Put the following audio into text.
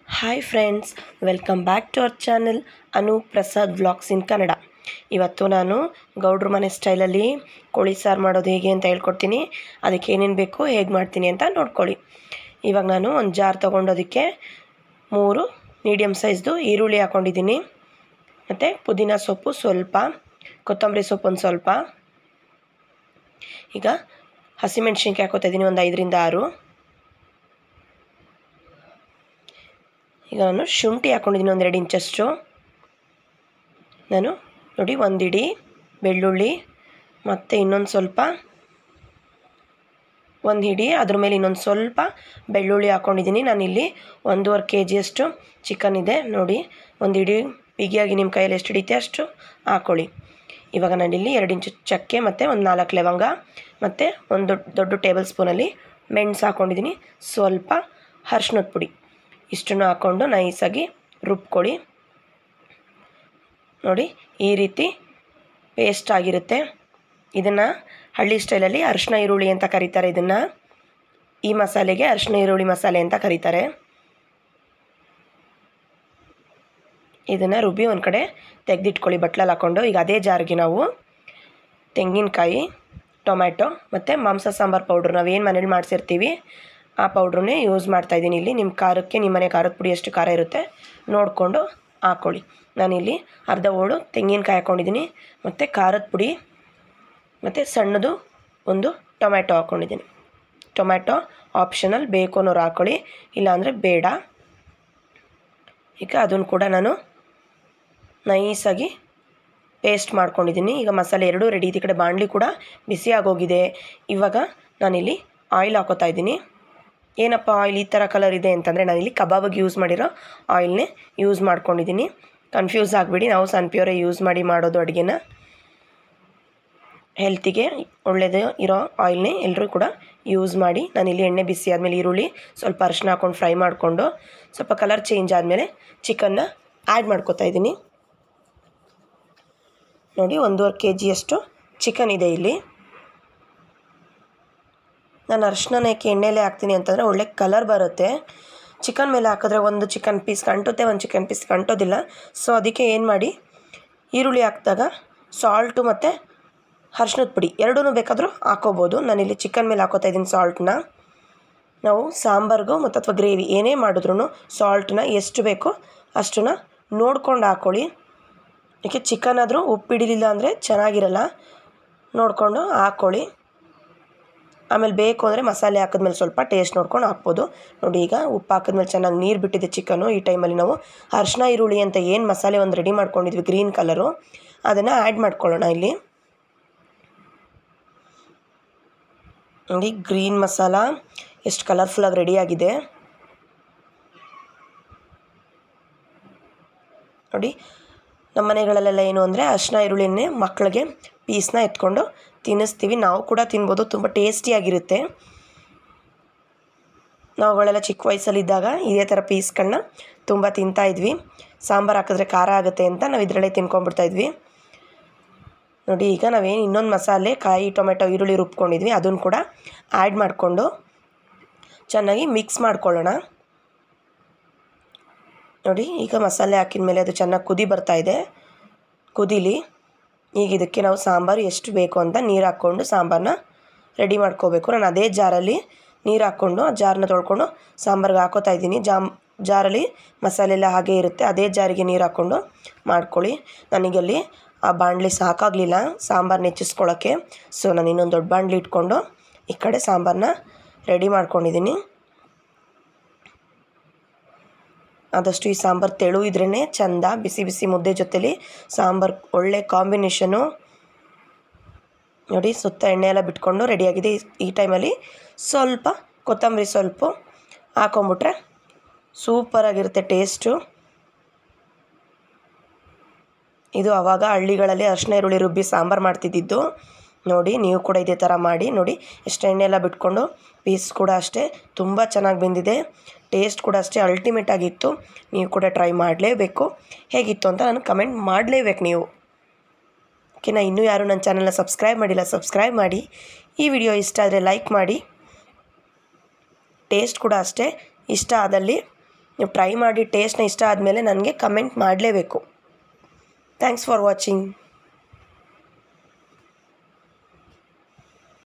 hi friends welcome back to our channel Anu Prasad vlogs in Kannada ಇವತ್ತು ನಾನು ಗೌಡ್ರ ಮನೆ ಸ್ಟೈಲಲ್ಲಿ ಕೋಳಿ ಸಾರು ಮಾಡೋದು ಹೇಗೆ ಅಂತ ಹೇಳ್ಕೊಡ್ತೀನಿ ಅದಕ್ಕೆ ಏನೇನು ಬೇಕು ಹೇಗೆ ಮಾಡ್ತೀನಿ ಅಂತ ನೋಡ್ಕೊಳ್ಳಿ ಇವಾಗ ನಾನು ಒಂದು ಜಾರ್ ತೊಗೊಂಡೋದಕ್ಕೆ ಮೂರು ಮೀಡಿಯಮ್ ಸೈಜ್ದು ಈರುಳ್ಳಿ ಹಾಕ್ಕೊಂಡಿದ್ದೀನಿ ಮತ್ತು ಪುದೀನ ಸೊಪ್ಪು ಸ್ವಲ್ಪ ಕೊತ್ತಂಬರಿ ಸೊಪ್ಪು ಒಂದು ಸ್ವಲ್ಪ ಈಗ ಹಸಿಮೆಣ್ಸಿನ್ಕಾಯಿ ಹಾಕೋತಾ ಇದ್ದೀನಿ ಒಂದು ಐದರಿಂದ ಆರು ಈಗ ನಾನು ಶುಂಠಿ ಹಾಕ್ಕೊಂಡಿದ್ದೀನಿ ಒಂದೆರಡು ಇಂಚಷ್ಟು ನಾನು ನೋಡಿ ಒಂದಿಡಿ ಬೆಳ್ಳುಳ್ಳಿ ಮತ್ತು ಇನ್ನೊಂದು ಸ್ವಲ್ಪ ಒಂದು ಹಿಡಿ ಅದ್ರ ಮೇಲೆ ಇನ್ನೊಂದು ಸ್ವಲ್ಪ ಬೆಳ್ಳುಳ್ಳಿ ಹಾಕ್ಕೊಂಡಿದ್ದೀನಿ ನಾನಿಲ್ಲಿ ಒಂದೂವರೆ ಕೆ ಜಿಯಷ್ಟು ಚಿಕನ್ ಇದೆ ನೋಡಿ ಒಂದು ಹಿಡಿ ಬಿಗಿಯಾಗಿ ನಿಮ್ಮ ಕೈಯಲ್ಲಿ ಎಷ್ಟು ಹಿಡಿತೆ ಅಷ್ಟು ಹಾಕ್ಕೊಳ್ಳಿ ಇವಾಗ ನಾನಿಲ್ಲಿ ಎರಡು ಇಂಚು ಚಕ್ಕೆ ಮತ್ತು ಒಂದು ನಾಲ್ಕು ಲವಂಗ ಮತ್ತು ಒಂದು ದೊಡ್ಡ ದೊಡ್ಡ ಟೇಬಲ್ ಸ್ಪೂನಲ್ಲಿ ಮೆಣಸು ಹಾಕ್ಕೊಂಡಿದ್ದೀನಿ ಸ್ವಲ್ಪ ಅರ್ಶಿನದ ಪುಡಿ ಇಷ್ಟನ್ನು ಹಾಕ್ಕೊಂಡು ನೈಸಾಗಿ ರುಬ್ಕೊಳ್ಳಿ ನೋಡಿ ಈ ರೀತಿ ಪೇಸ್ಟ್ ಆಗಿರುತ್ತೆ ಇದನ್ನು ಹಳ್ಳಿ ಸ್ಟೈಲಲ್ಲಿ ಅರಿಶಿನ ಈರುಳ್ಳಿ ಅಂತ ಕರೀತಾರೆ ಇದನ್ನು ಈ ಮಸಾಲೆಗೆ ಅರಿಶಿನ ಈರುಳ್ಳಿ ಮಸಾಲೆ ಅಂತ ಕರೀತಾರೆ ಇದನ್ನು ರುಬ್ಬಿ ಒಂದು ಕಡೆ ತೆಗೆದಿಟ್ಕೊಳ್ಳಿ ಬಟ್ಲಲ್ಲಿ ಹಾಕ್ಕೊಂಡು ಈಗ ಅದೇ ಜಾರ್ಗೆ ನಾವು ತೆಂಗಿನಕಾಯಿ ಟೊಮ್ಯಾಟೊ ಮತ್ತು ಮಾಂಸ ಸಾಂಬಾರು ಪೌಡ್ರ್ ನಾವೇನು ಮನೇಲಿ ಮಾಡಿಸಿರ್ತೀವಿ ಆ ಪೌಡ್ರನ್ನೇ ಯೂಸ್ ಮಾಡ್ತಾಯಿದ್ದೀನಿ ಇಲ್ಲಿ ನಿಮ್ಮ ಖಾರಕ್ಕೆ ನಿಮ್ಮ ಮನೆ ಖಾರದ ಪುಡಿ ಎಷ್ಟು ಖಾರ ಇರುತ್ತೆ ನೋಡಿಕೊಂಡು ಹಾಕ್ಕೊಳ್ಳಿ ನಾನಿಲ್ಲಿ ಅರ್ಧ ಓಳು ತೆಂಗಿನಕಾಯಿ ಹಾಕ್ಕೊಂಡಿದ್ದೀನಿ ಮತ್ತು ಖಾರದ ಪುಡಿ ಮತ್ತು ಸಣ್ಣದು ಒಂದು ಟೊಮ್ಯಾಟೊ ಹಾಕ್ಕೊಂಡಿದ್ದೀನಿ ಟೊಮ್ಯಾಟೊ ಆಪ್ಷನಲ್ ಬೇಕು ಅನ್ನೋರು ಹಾಕ್ಕೊಳ್ಳಿ ಇಲ್ಲಾಂದರೆ ಬೇಡ ಈಗ ಅದನ್ನು ಕೂಡ ನಾನು ನೈಸಾಗಿ ಪೇಸ್ಟ್ ಮಾಡ್ಕೊಂಡಿದ್ದೀನಿ ಈಗ ಮಸಾಲೆ ಎರಡೂ ರೆಡಿ ಇದೆ ಈ ಕಡೆ ಬಾಣಲಿ ಕೂಡ ಬಿಸಿ ಆಗೋಗಿದೆ ಇವಾಗ ನಾನಿಲ್ಲಿ ಆಯಿಲ್ ಹಾಕೋತಾ ಇದ್ದೀನಿ ಏನಪ್ಪ ಆಯಿಲ್ ಈ ಥರ ಕಲರ್ ಇದೆ ಅಂತಂದರೆ ನಾನಿಲ್ಲಿ ಕಬಾಬಿಗೆ ಯೂಸ್ ಮಾಡಿರೋ ಆಯಿಲ್ನೇ ಯೂಸ್ ಮಾಡ್ಕೊಂಡಿದ್ದೀನಿ ಕನ್ಫ್ಯೂಸ್ ಆಗಿಬಿಡಿ ನಾವು ಸನ್ಪ್ಯೂರೇ ಯೂಸ್ ಮಾಡಿ ಮಾಡೋದು ಅಡುಗೆನ ಹೆಲ್ತಿಗೆ ಒಳ್ಳೆಯದು ಇರೋ ಆಯಿಲ್ನೇ ಎಲ್ಲರೂ ಕೂಡ ಯೂಸ್ ಮಾಡಿ ನಾನಿಲ್ಲಿ ಎಣ್ಣೆ ಬಿಸಿ ಆದಮೇಲೆ ಈರುಳ್ಳಿ ಸ್ವಲ್ಪ ಅರಿಶಿನ ಹಾಕ್ಕೊಂಡು ಫ್ರೈ ಮಾಡಿಕೊಂಡು ಸ್ವಲ್ಪ ಕಲರ್ ಚೇಂಜ್ ಆದಮೇಲೆ ಚಿಕನ್ನ ಆ್ಯಡ್ ಮಾಡ್ಕೊತಾ ಇದ್ದೀನಿ ನೋಡಿ ಒಂದೂವರೆ ಕೆ ಜಿಯಷ್ಟು ಚಿಕನ್ ಇದೆ ಇಲ್ಲಿ ನಾನು ಅರಿಶಿನ ಏಕೆ ಎಣ್ಣೆಲೇ ಹಾಕ್ತೀನಿ ಅಂತಂದರೆ ಒಳ್ಳೆ ಕಲರ್ ಬರುತ್ತೆ ಚಿಕನ್ ಮೇಲೆ ಹಾಕಿದ್ರೆ ಒಂದು ಚಿಕನ್ ಪೀಸ್ ಕಂಟುತ್ತೆ ಒಂದು ಚಿಕನ್ ಪೀಸ್ ಕಂಟೋದಿಲ್ಲ ಸೊ ಅದಕ್ಕೆ ಏನು ಮಾಡಿ ಈರುಳ್ಳಿ ಹಾಕಿದಾಗ ಸಾಲ್ಟು ಮತ್ತು ಅರ್ಶಿನದ ಪುಡಿ ಎರಡೂ ಬೇಕಾದರೂ ಹಾಕೋಬೋದು ನಾನಿಲ್ಲಿ ಚಿಕನ್ ಮೇಲೆ ಹಾಕೋತಾ ಇದ್ದೀನಿ ಸಾಲ್ಟನ್ನ ನಾವು ಸಾಂಬಾರ್ಗೂ ಮತ್ತು ಅಥವಾ ಗ್ರೇವಿ ಏನೇ ಮಾಡಿದ್ರೂ ಸಾಲ್ಟನ್ನ ಎಷ್ಟು ಬೇಕೋ ಅಷ್ಟನ್ನ ನೋಡ್ಕೊಂಡು ಹಾಕ್ಕೊಳ್ಳಿ ಏಕೆ ಚಿಕನ್ ಆದರೂ ಉಪ್ಪು ಹಿಡಿಲಿಲ್ಲ ಅಂದರೆ ಚೆನ್ನಾಗಿರಲ್ಲ ನೋಡಿಕೊಂಡು ಹಾಕ್ಕೊಳ್ಳಿ ಆಮೇಲೆ ಬೇಕು ಅಂದರೆ ಮಸಾಲೆ ಹಾಕಿದ್ಮೇಲೆ ಸ್ವಲ್ಪ ಟೇಸ್ಟ್ ನೋಡ್ಕೊಂಡು ಹಾಕ್ಬೋದು ನೋಡಿ ಈಗ ಉಪ್ಪು ಹಾಕಿದ್ಮೇಲೆ ಚೆನ್ನಾಗಿ ನೀರು ಬಿಟ್ಟಿದೆ ಚಿಕನು ಈ ಟೈಮಲ್ಲಿ ನಾವು ಅರಿಶಿನ ಈರುಳ್ಳಿ ಅಂತ ಏನು ಮಸಾಲೆ ಒಂದು ರೆಡಿ ಮಾಡ್ಕೊಂಡಿದ್ವಿ ಗ್ರೀನ್ ಕಲರು ಅದನ್ನು ಆ್ಯಡ್ ಮಾಡ್ಕೊಳ್ಳೋಣ ಇಲ್ಲಿ ನೋಡಿ ಗ್ರೀನ್ ಮಸಾಲ ಎಷ್ಟು ಕಲರ್ಫುಲ್ಲಾಗಿ ರೆಡಿಯಾಗಿದೆ ನೋಡಿ ನಮ್ಮ ಮನೆಗಳಲ್ಲೆಲ್ಲ ಏನು ಅಂದರೆ ಅರಿಶಿನ ಈರುಳ್ಳಿನೇ ಮಕ್ಕಳಿಗೆ ಪೀಸ್ನ ಎತ್ಕೊಂಡು ತಿನ್ನಿಸ್ತೀವಿ ನಾವು ಕೂಡ ತಿನ್ಬೋದು ತುಂಬ ಟೇಸ್ಟಿಯಾಗಿರುತ್ತೆ ನಾವುಗಳೆಲ್ಲ ಚಿಕ್ಕ ವಯಸ್ಸಲ್ಲಿದ್ದಾಗ ಇದೇ ಥರ ಪೀಸ್ಗಳನ್ನ ತುಂಬ ತಿಂತಾಯಿದ್ವಿ ಸಾಂಬಾರು ಹಾಕಿದ್ರೆ ಖಾರ ಆಗುತ್ತೆ ಅಂತ ನಾವು ಇದರಲ್ಲೇ ತಿನ್ಕೊಂಡ್ಬಿಡ್ತಾಯಿದ್ವಿ ನೋಡಿ ಈಗ ನಾವೇನು ಇನ್ನೊಂದು ಮಸಾಲೆ ಕಾಯಿ ಟೊಮೆಟೊ ಈರುಳ್ಳಿ ರುಬ್ಕೊಂಡಿದ್ವಿ ಅದನ್ನು ಕೂಡ ಆ್ಯಡ್ ಮಾಡಿಕೊಂಡು ಚೆನ್ನಾಗಿ ಮಿಕ್ಸ್ ಮಾಡ್ಕೊಳ್ಳೋಣ ನೋಡಿ ಈಗ ಮಸಾಲೆ ಹಾಕಿದ ಮೇಲೆ ಅದು ಚೆನ್ನಾಗಿ ಕುದಿ ಬರ್ತಾಯಿದೆ ಕುದೀಲಿ ಈಗ ಇದಕ್ಕೆ ನಾವು ಸಾಂಬಾರು ಎಷ್ಟು ಬೇಕು ಅಂತ ನೀರು ಹಾಕ್ಕೊಂಡು ಸಾಂಬಾರನ್ನ ರೆಡಿ ಮಾಡ್ಕೋಬೇಕು ನಾನು ಅದೇ ಜಾರಲ್ಲಿ ನೀರು ಹಾಕ್ಕೊಂಡು ಆ ಜಾರನ್ನ ತೊಳ್ಕೊಂಡು ಸಾಂಬಾರ್ಗೆ ಹಾಕೋತಾ ಇದ್ದೀನಿ ಜಾಮ್ ಜಾರಲ್ಲಿ ಮಸಾಲೆ ಎಲ್ಲ ಹಾಗೇ ಇರುತ್ತೆ ಅದೇ ಜಾರಿಗೆ ನೀರು ಹಾಕ್ಕೊಂಡು ಮಾಡ್ಕೊಳ್ಳಿ ನನಗಲ್ಲಿ ಆ ಬಾಣಲಿ ಸಾಕಾಗಲಿಲ್ಲ ಸಾಂಬಾರು ನೆಚ್ಚಿಸ್ಕೊಳ್ಳೋಕ್ಕೆ ಸೊ ನಾನು ಇನ್ನೊಂದು ದೊಡ್ಡ ಬಾಣಲಿ ಇಟ್ಕೊಂಡು ಈ ಕಡೆ ಸಾಂಬಾರನ್ನ ರೆಡಿ ಮಾಡ್ಕೊಂಡಿದ್ದೀನಿ ಆದಷ್ಟು ಈ ಸಾಂಬಾರು ತೆಳು ಇದ್ರೇ ಚೆಂದ ಬಿಸಿ ಬಿಸಿ ಮುದ್ದೆ ಜೊತೆಲಿ ಸಾಂಬಾರು ಒಳ್ಳೆ ಕಾಂಬಿನೇಷನು ನೋಡಿ ಸುತ್ತ ಎಣ್ಣೆ ಎಲ್ಲ ಬಿಟ್ಕೊಂಡು ರೆಡಿಯಾಗಿದೆ ಈ ಟೈಮಲ್ಲಿ ಸ್ವಲ್ಪ ಕೊತ್ತಂಬರಿ ಸ್ವಲ್ಪ ಹಾಕೊಂಬಿಟ್ರೆ ಸೂಪರಾಗಿರುತ್ತೆ ಟೇಸ್ಟು ಇದು ಆವಾಗ ಹಳ್ಳಿಗಳಲ್ಲಿ ಅರಿಶಿನ ಈರುಳ್ಳಿ ರುಬ್ಬಿ ಸಾಂಬಾರು ಮಾಡ್ತಿದ್ದಿದ್ದು ನೋಡಿ ನೀವು ಕೂಡ ಇದೇ ಥರ ಮಾಡಿ ನೋಡಿ ಎಷ್ಟು ಎಣ್ಣೆ ಎಲ್ಲ ಬಿಟ್ಕೊಂಡು ಪೀಸ್ ಕೂಡ ಅಷ್ಟೇ ತುಂಬ ಚೆನ್ನಾಗಿ ಬೆಂದಿದೆ ಟೇಸ್ಟ್ ಕೂಡ ಅಷ್ಟೇ ಅಲ್ಟಿಮೇಟ್ ಆಗಿತ್ತು ನೀವು ಕೂಡ ಟ್ರೈ ಮಾಡಲೇಬೇಕು ಹೇಗಿತ್ತು ಅಂತ ನಾನು ಕಮೆಂಟ್ ಮಾಡಲೇಬೇಕು ನೀವು ಓಕೆನಾ ಇನ್ನೂ ಯಾರು ನನ್ನ ಚಾನಲ್ನ ಸಬ್ಸ್ಕ್ರೈಬ್ ಮಾಡಿಲ್ಲ ಸಬ್ಸ್ಕ್ರೈಬ್ ಮಾಡಿ ಈ ವಿಡಿಯೋ ಇಷ್ಟ ಆದರೆ ಲೈಕ್ ಮಾಡಿ ಟೇಸ್ಟ್ ಕೂಡ ಅಷ್ಟೇ ಇಷ್ಟ ಆದಲ್ಲಿ ನೀವು ಟ್ರೈ ಮಾಡಿ ಟೇಸ್ಟ್ನ ಇಷ್ಟ ಆದಮೇಲೆ ನನಗೆ ಕಮೆಂಟ್ ಮಾಡಲೇಬೇಕು ಥ್ಯಾಂಕ್ಸ್ ಫಾರ್ ವಾಚಿಂಗ್